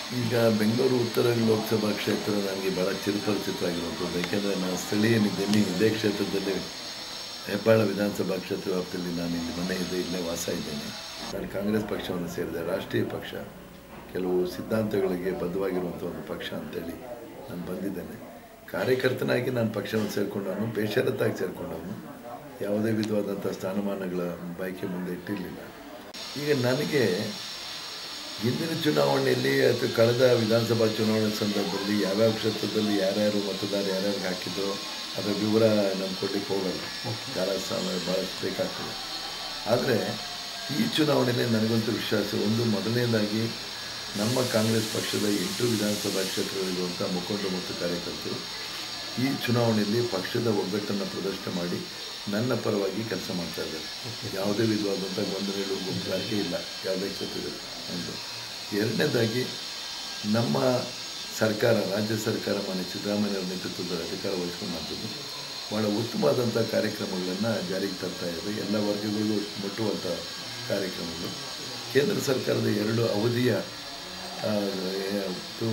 ಈಗ ಬೆಂಗಳೂರು ಉತ್ತರ ಲೋಕಸಭಾ ಕ್ಷೇತ್ರ ನನಗೆ ಭಾಳ ಚಿರಪರಿಚಿತವಾಗಿರುವಂಥದ್ದು ಏಕೆಂದರೆ ನಾನು ಸ್ಥಳೀಯನಿದ್ದೇನೆ ಇದೇ ಕ್ಷೇತ್ರದಲ್ಲಿ ಹೆಬ್ಬಾಳ ವಿಧಾನಸಭಾ ಕ್ಷೇತ್ರ ವ್ಯಾಪ್ತಿಯಲ್ಲಿ ನಾನು ಇಲ್ಲಿ ಮನೆ ಇದೆ ಇಲ್ಲೇ ವಾಸ ಇದ್ದೇನೆ ನಾನು ಕಾಂಗ್ರೆಸ್ ಪಕ್ಷವನ್ನು ಸೇರಿದೆ ರಾಷ್ಟ್ರೀಯ ಪಕ್ಷ ಕೆಲವು ಸಿದ್ಧಾಂತಗಳಿಗೆ ಬದ್ಧವಾಗಿರುವಂಥ ಒಂದು ಪಕ್ಷ ಅಂತೇಳಿ ನಾನು ಬಂದಿದ್ದೇನೆ ಕಾರ್ಯಕರ್ತನಾಗಿ ನಾನು ಪಕ್ಷವನ್ನು ಸೇರಿಕೊಂಡವನು ಬೇಷರತ್ತಾಗಿ ಸೇರಿಕೊಂಡವನು ಯಾವುದೇ ವಿಧವಾದಂಥ ಸ್ಥಾನಮಾನಗಳ ಬಯಕೆ ಮುಂದೆ ಇಟ್ಟಿರಲಿಲ್ಲ ಈಗ ನನಗೆ ಹಿಂದಿನ ಚುನಾವಣೆಯಲ್ಲಿ ಅಥವಾ ಕಳೆದ ವಿಧಾನಸಭಾ ಚುನಾವಣೆ ಸಂದರ್ಭದಲ್ಲಿ ಯಾವ್ಯಾವ ಕ್ಷೇತ್ರದಲ್ಲಿ ಯಾರ್ಯಾರು ಮತದಾರ ಯಾರ್ಯಾರಿಗೆ ಹಾಕಿದ್ರು ಅದರ ವಿವರ ನಾನು ಕೊಡಲಿಕ್ಕೆ ಹೋಗಲ್ಲ ಕಾಲ ಸಮಯ ಭಾಳಷ್ಟು ಬೇಕಾಗ್ತದೆ ಆದರೆ ಈ ಚುನಾವಣೆಯಲ್ಲಿ ನನಗಂತೂ ವಿಶ್ವಾಸ ಒಂದು ಮೊದಲನೇದಾಗಿ ನಮ್ಮ ಕಾಂಗ್ರೆಸ್ ಪಕ್ಷದ ಎಂಟು ವಿಧಾನಸಭಾ ಕ್ಷೇತ್ರಗಳಿರುವಂಥ ಮುಖಂಡರು ಮತ್ತು ಕಾರ್ಯಕರ್ತರು ಈ ಚುನಾವಣೆಯಲ್ಲಿ ಪಕ್ಷದ ಒಗ್ಗಟ್ಟನ್ನು ಪ್ರದರ್ಶನ ಮಾಡಿ ನನ್ನ ಪರವಾಗಿ ಕೆಲಸ ಮಾಡ್ತಾ ಇದ್ದಾರೆ ಯಾವುದೇ ವಿಧವಾದಂಥ ಗೊಂದಲಗಳು ಗುಂಪುಗಾರಿಕೆ ಇಲ್ಲ ಯಾವುದೇ ಕ್ಷೇತ್ರದಲ್ಲಿ ಒಂದು ಎರಡನೇದಾಗಿ ನಮ್ಮ ಸರ್ಕಾರ ರಾಜ್ಯ ಸರ್ಕಾರ ಮಾನ್ಯ ಸಿದ್ದರಾಮಯ್ಯವರ ನೇತೃತ್ವದ ಅಧಿಕಾರ ವಹಿಸ್ಕೊಂಡಂಥದ್ದು ಭಾಳ ಉತ್ತಮವಾದಂಥ ಕಾರ್ಯಕ್ರಮಗಳನ್ನು ಜಾರಿಗೆ ತರ್ತಾ ಇದೆ ಎಲ್ಲ ವರ್ಗಗಳಿಗೂ ಮುಟ್ಟುವಂಥ ಕಾರ್ಯಕ್ರಮಗಳು ಕೇಂದ್ರ ಸರ್ಕಾರದ ಎರಡು ಅವಧಿಯ ಆ, ಮತ್ತು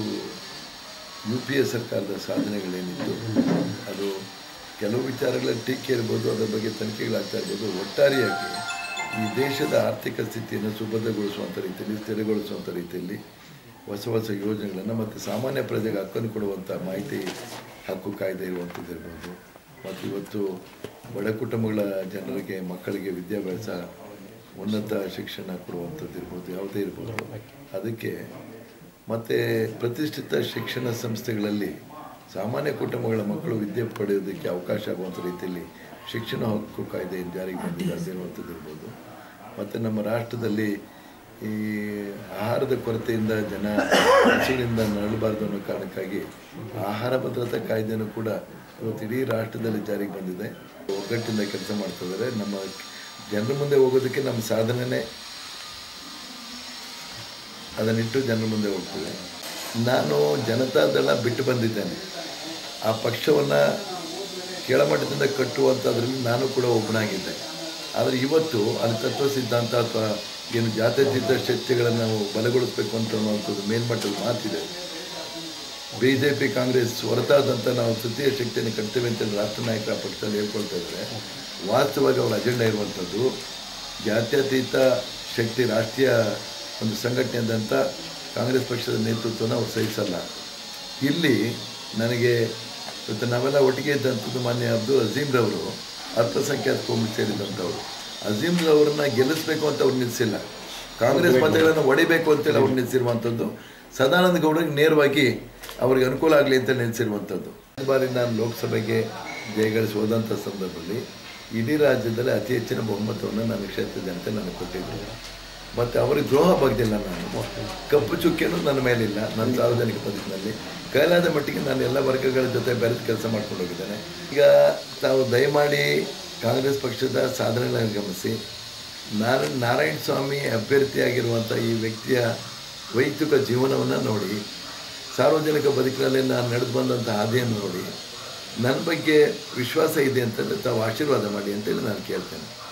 ಯು ಪಿ ಎ ಸರ್ಕಾರದ ಸಾಧನೆಗಳೇನಿತ್ತು ಅದು ಕೆಲವು ವಿಚಾರಗಳಲ್ಲಿ ಟೀಕೆ ಇರ್ಬೋದು ಅದರ ಬಗ್ಗೆ ತನಿಖೆಗಳಾಗ್ತಾ ಇರ್ಬೋದು ಒಟ್ಟಾರೆಯಾಗಿ ಈ ದೇಶದ ಆರ್ಥಿಕ ಸ್ಥಿತಿಯನ್ನು ಸುಭದ್ರಗೊಳಿಸುವಂಥ ರೀತಿಯಲ್ಲಿ ಸ್ಥಿರಗೊಳಿಸುವಂಥ ರೀತಿಯಲ್ಲಿ ಹೊಸ ಹೊಸ ಯೋಜನೆಗಳನ್ನು ಮತ್ತು ಸಾಮಾನ್ಯ ಪ್ರಜೆಗೆ ಹಕ್ಕನ್ನು ಕೊಡುವಂಥ ಮಾಹಿತಿ ಹಕ್ಕು ಕಾಯ್ದೆ ಇರುವಂಥದ್ದು ಇರ್ಬೋದು ಮತ್ತು ಇವತ್ತು ಬಡ ಕುಟುಂಬಗಳ ಜನರಿಗೆ ಮಕ್ಕಳಿಗೆ ವಿದ್ಯಾಭ್ಯಾಸ ಉನ್ನತ ಶಿಕ್ಷಣ ಕೊಡುವಂಥದ್ದು ಇರ್ಬೋದು ಯಾವುದೇ ಇರ್ಬೋದು ಅದಕ್ಕೆ ಮತ್ತು ಪ್ರತಿಷ್ಠಿತ ಶಿಕ್ಷಣ ಸಂಸ್ಥೆಗಳಲ್ಲಿ ಸಾಮಾನ್ಯ ಕುಟುಂಬಗಳ ಮಕ್ಕಳು ವಿದ್ಯೆ ಪಡೆಯೋದಕ್ಕೆ ಅವಕಾಶ ಆಗುವಂಥ ರೀತಿಯಲ್ಲಿ ಶಿಕ್ಷಣ ಹಕ್ಕು ಕಾಯ್ದೆ ಜಾರಿಗೆ ಬಂದಿದೆ ಅದಿರುವಂಥದ್ದು ಇರ್ಬೋದು ಮತ್ತು ನಮ್ಮ ರಾಷ್ಟ್ರದಲ್ಲಿ ಈ ಆಹಾರದ ಕೊರತೆಯಿಂದ ಜನ ಹಸಿವಿನಿಂದ ನರಳಬಾರ್ದು ಅನ್ನೋ ಕಾರಣಕ್ಕಾಗಿ ಆಹಾರ ಭದ್ರತಾ ಕಾಯ್ದೆನೂ ಕೂಡ ಇವತ್ತು ಇಡೀ ರಾಷ್ಟ್ರದಲ್ಲಿ ಜಾರಿಗೆ ಬಂದಿದೆ ಒಗ್ಗಟ್ಟಿಂದ ಕೆಲಸ ಮಾಡ್ತಿದ್ದಾರೆ ನಮ್ಮ ಜನರ ಮುಂದೆ ಹೋಗೋದಕ್ಕೆ ನಮ್ಮ ಸಾಧನೆನೇ ಅದನ್ನಿಟ್ಟು ಜನರ ಮುಂದೆ ಹೋಗ್ತದೆ ನಾನು ಜನತಾದಳ ಬಿಟ್ಟು ಬಂದಿದ್ದೇನೆ ಆ ಪಕ್ಷವನ್ನು ಕೆಳಮಟ್ಟದಿಂದ ಕಟ್ಟುವಂಥದ್ರಲ್ಲಿ ನಾನು ಕೂಡ ಒಬ್ಬನಾಗಿದ್ದೆ ಆದರೆ ಇವತ್ತು ಅಲ್ಲಿ ತತ್ವ ಸಿದ್ಧಾಂತ ಅಥವಾ ಏನು ಜಾತ್ಯತೀತ ಶಕ್ತಿಗಳನ್ನು ನಾವು ಬಲಗೊಳಿಸಬೇಕು ಅಂತ ಅನ್ನುವಂಥದ್ದು ಮೇಲ್ಮಟ್ಟದ ಮಾತಿದೆ ಬಿ ಜೆ ಪಿ ಕಾಂಗ್ರೆಸ್ ಹೊರತಾದಂಥ ನಾವು ತೃತೀಯ ಶಕ್ತಿಯನ್ನು ಕಟ್ತೇವೆ ಅಂತೇಳಿ ರಾಷ್ಟ್ರ ನಾಯಕರ ಪಕ್ಷದಲ್ಲಿ ಹೇಳ್ಕೊಳ್ತಾ ಇದ್ದಾರೆ ವಾಸ್ತವವಾಗಿ ಅವರ ಅಜೆಂಡಾ ಇರುವಂಥದ್ದು ಜಾತ್ಯತೀತ ಶಕ್ತಿ ರಾಷ್ಟ್ರೀಯ ಒಂದು ಸಂಘಟನೆ ಆದಂಥ ಕಾಂಗ್ರೆಸ್ ಪಕ್ಷದ ನೇತೃತ್ವನ ಅವ್ರು ಸಹಿಸಲ್ಲ ಇಲ್ಲಿ ನನಗೆ ಇವತ್ತು ನಾವೆಲ್ಲ ಒಟ್ಟಿಗೆ ಇದ್ದಂಥದ್ದು ಮಾನ್ಯ ಅಬ್ದುಲ್ ಅಜೀಮ್ರವರು ಅಲ್ಪಸಂಖ್ಯಾತ ಕೋಮು ಸೇರಿದಂಥವ್ರು ಅಜೀಮ್ರವ್ರನ್ನ ಗೆಲ್ಲಿಸ್ಬೇಕು ಅಂತ ಅವ್ರು ನಿಲ್ಲಿಸಿಲ್ಲ ಕಾಂಗ್ರೆಸ್ ಮತಗಳನ್ನು ಹೊಡಿಬೇಕು ಅಂತೇಳಿ ಅವ್ರು ನಿಲ್ಲಿಸಿರುವಂಥದ್ದು ಸದಾನಂದ ಗೌಡರಿಗೆ ನೇರವಾಗಿ ಅವ್ರಿಗೆ ಅನುಕೂಲ ಆಗಲಿ ಅಂತ ನಿಲ್ಲಿಸಿರುವಂಥದ್ದು ಈ ಬಾರಿ ನಾನು ಲೋಕಸಭೆಗೆ ಜಯಗಳಿಸಿ ಹೋದಂಥ ಸಂದರ್ಭದಲ್ಲಿ ಇಡೀ ರಾಜ್ಯದಲ್ಲಿ ಅತಿ ಹೆಚ್ಚಿನ ಬಹುಮತವನ್ನು ನನ್ನ ಕ್ಷೇತ್ರ ಜನತೆ ನನಗೆ ಕೊಟ್ಟಿದ್ರು ಮತ್ತು ಅವರಿಗೆ ದ್ರೋಹ ಬಗ್ದಿಲ್ಲ ನಾನು ಕಪ್ಪು ಚುಕ್ಕಿಯನ್ನು ನನ್ನ ಮೇಲಿಲ್ಲ ನನ್ನ ಸಾರ್ವಜನಿಕ ಬದುಕಿನಲ್ಲಿ ಕೈಲಾದ ಮಟ್ಟಿಗೆ ನಾನು ಎಲ್ಲ ವರ್ಗಗಳ ಜೊತೆ ಬೆರೆತು ಕೆಲಸ ಮಾಡ್ಕೊಂಡು ಹೋಗಿದ್ದೇನೆ ಈಗ ತಾವು ದಯಮಾಡಿ ಕಾಂಗ್ರೆಸ್ ಪಕ್ಷದ ಸಾಧನೆಗಳನ್ನು ಗಮನಿಸಿ ನಾರ ನಾರಾಯಣ ಸ್ವಾಮಿ ಅಭ್ಯರ್ಥಿಯಾಗಿರುವಂಥ ಈ ವ್ಯಕ್ತಿಯ ವೈಯಕ್ತಿಕ ಜೀವನವನ್ನು ನೋಡಿ ಸಾರ್ವಜನಿಕ ಬದುಕಿನಲ್ಲಿ ನಾನು ನಡೆದು ಬಂದಂಥ ಹಾದಿಯನ್ನು ನೋಡಿ ನನ್ನ ಬಗ್ಗೆ ವಿಶ್ವಾಸ ಇದೆ ಅಂತಂದರೆ ತಾವು ಆಶೀರ್ವಾದ ಮಾಡಿ ಅಂತೇಳಿ ನಾನು ಕೇಳ್ತೇನೆ